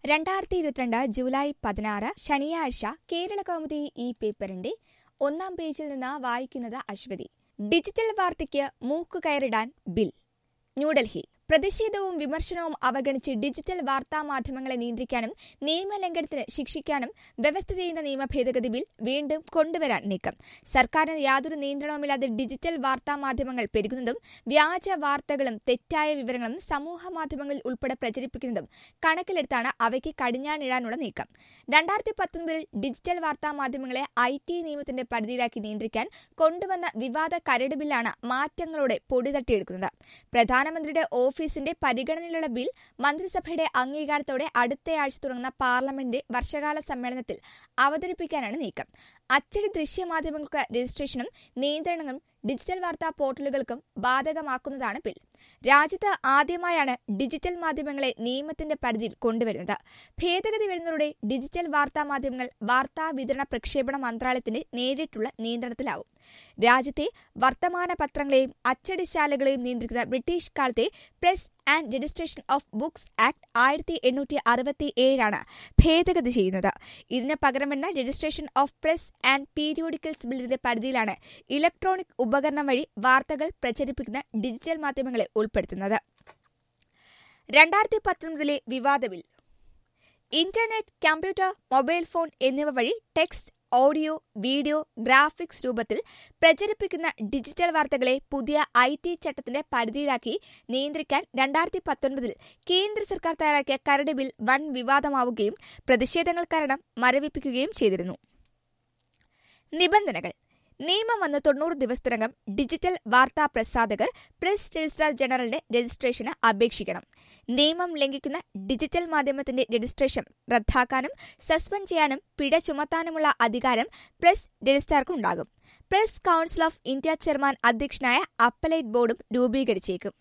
രണ്ടായിരത്തി ഇരുപത്തിരണ്ട് ജൂലൈ പതിനാറ് ശനിയാഴ്ച കേരള കൗമുദി ഈ പേപ്പറിന്റെ ഒന്നാം പേജിൽ നിന്ന് വായിക്കുന്നത് അശ്വതി ഡിജിറ്റൽ വാർത്തയ്ക്ക് മൂക്കുകയറിടാൻ ബിൽ ന്യൂഡൽഹി പ്രതിഷേധവും വിമർശനവും അവഗണിച്ച് ഡിജിറ്റൽ വാർത്താ മാധ്യമങ്ങളെ നിയന്ത്രിക്കാനും നിയമലംഘനത്തിന് ശിക്ഷിക്കാനും വ്യവസ്ഥ ചെയ്യുന്ന നിയമ ഭേദഗതി ബിൽ വീണ്ടും കൊണ്ടുവരാൻ നീക്കം സർക്കാരിന് യാതൊരു നിയന്ത്രണവുമില്ലാതെ ഡിജിറ്റൽ വാർത്താ മാധ്യമങ്ങൾ പെരുകുന്നതും വ്യാജ വാർത്തകളും തെറ്റായ വിവരങ്ങളും സമൂഹ മാധ്യമങ്ങളിൽ ഉൾപ്പെടെ പ്രചരിപ്പിക്കുന്നതും കണക്കിലെടുത്താണ് അവയ്ക്ക് കടിഞ്ഞാണിടാനുള്ള നീക്കം രണ്ടായിരത്തി പത്തൊൻപതിൽ ഡിജിറ്റൽ വാർത്താ മാധ്യമങ്ങളെ ഐ ടി നിയമത്തിന്റെ പരിധിയിലാക്കി നിയന്ത്രിക്കാൻ കൊണ്ടുവന്ന വിവാദ കരട് ബില്ലാണ് മാറ്റങ്ങളോടെ പൊടിതട്ടിയെടുക്കുന്നത് പ്രധാനമന്ത്രിയുടെ ഓഫീസിന്റെ പരിഗണനയിലുള്ള ബിൽ മന്ത്രിസഭയുടെ അംഗീകാരത്തോടെ അടുത്തയാഴ്ച തുടങ്ങുന്ന പാർലമെന്റിന്റെ വർഷകാല സമ്മേളനത്തിൽ അവതരിപ്പിക്കാനാണ് നീക്കം അച്ചടി ദൃശ്യമാധ്യമങ്ങൾക്ക് രജിസ്ട്രേഷനും നിയന്ത്രണങ്ങളും ഡിജിറ്റൽ വാർത്താ പോർട്ടലുകൾക്കും ബാധകമാക്കുന്നതാണ് ബിൽ രാജ്യത്ത് ആദ്യമായാണ് ഡിജിറ്റൽ മാധ്യമങ്ങളെ നിയമത്തിന്റെ പരിധിയിൽ കൊണ്ടുവരുന്നത് ഭേദഗതി വരുന്നതോടെ ഡിജിറ്റൽ വാർത്താ മാധ്യമങ്ങൾ വാർത്താ വിതരണ പ്രക്ഷേപണ മന്ത്രാലയത്തിന്റെ നേരിട്ടുള്ള നിയന്ത്രണത്തിലാവും രാജ്യത്തെ വർത്തമാന പത്രങ്ങളെയും അച്ചടിശാലകളെയും നിയന്ത്രിക്കുന്ന ബ്രിട്ടീഷ് കാലത്തെ press and registration of books act ആയിരത്തി എണ്ണൂറ്റി അറുപത്തി ഏഴാണ് ഭേദഗതി ചെയ്യുന്നത് ഇതിന് പകരം വരുന്ന registration of press and periodicals ബില്ലിന്റെ പരിധിയിലാണ് ഇലക്ട്രോണിക് ഉപകരണം വഴി വാർത്തകൾ പ്രചരിപ്പിക്കുന്ന ഡിജിറ്റൽ മാധ്യമങ്ങളെ ഉൾപ്പെടുത്തുന്നത് രണ്ടായിരത്തി പത്തൊൻപതിലെ വിവാദ bill internet computer mobile phone എന്നിവ വഴി ടെക്സ്റ്റ് ഓഡിയോ വീഡിയോ ഗ്രാഫിക്സ് രൂപത്തിൽ പ്രചരിപ്പിക്കുന്ന ഡിജിറ്റൽ വാർത്തകളെ പുതിയ ഐ ടി ചട്ടത്തിന്റെ പരിധിയിലാക്കി നിയന്ത്രിക്കാൻ രണ്ടായിരത്തി പത്തൊൻപതിൽ കേന്ദ്ര സർക്കാർ തയ്യാറാക്കിയ കരട് ബിൽ വൻ വിവാദമാവുകയും പ്രതിഷേധങ്ങൾ കാരണം മരവിപ്പിക്കുകയും ചെയ്തിരുന്നു നിബന്ധനകൾ നിയമം വന്ന് തൊണ്ണൂറ് ദിവസത്തിനകം ഡിജിറ്റൽ വാർത്താ പ്രസാധകർ പ്രസ് രജിസ്ട്രാർ ജനറലിന്റെ രജിസ്ട്രേഷന് അപേക്ഷിക്കണം നിയമം ലംഘിക്കുന്ന ഡിജിറ്റൽ മാധ്യമത്തിന്റെ രജിസ്ട്രേഷൻ റദ്ദാക്കാനും സസ്പെൻഡ് ചെയ്യാനും പിഴ ചുമത്താനുമുള്ള അധികാരം പ്രസ് രജിസ്ട്രാർക്കുണ്ടാകും press council of India chairman അധ്യക്ഷനായ അപ്പലേറ്റ് ബോർഡും രൂപീകരിച്ചേക്കും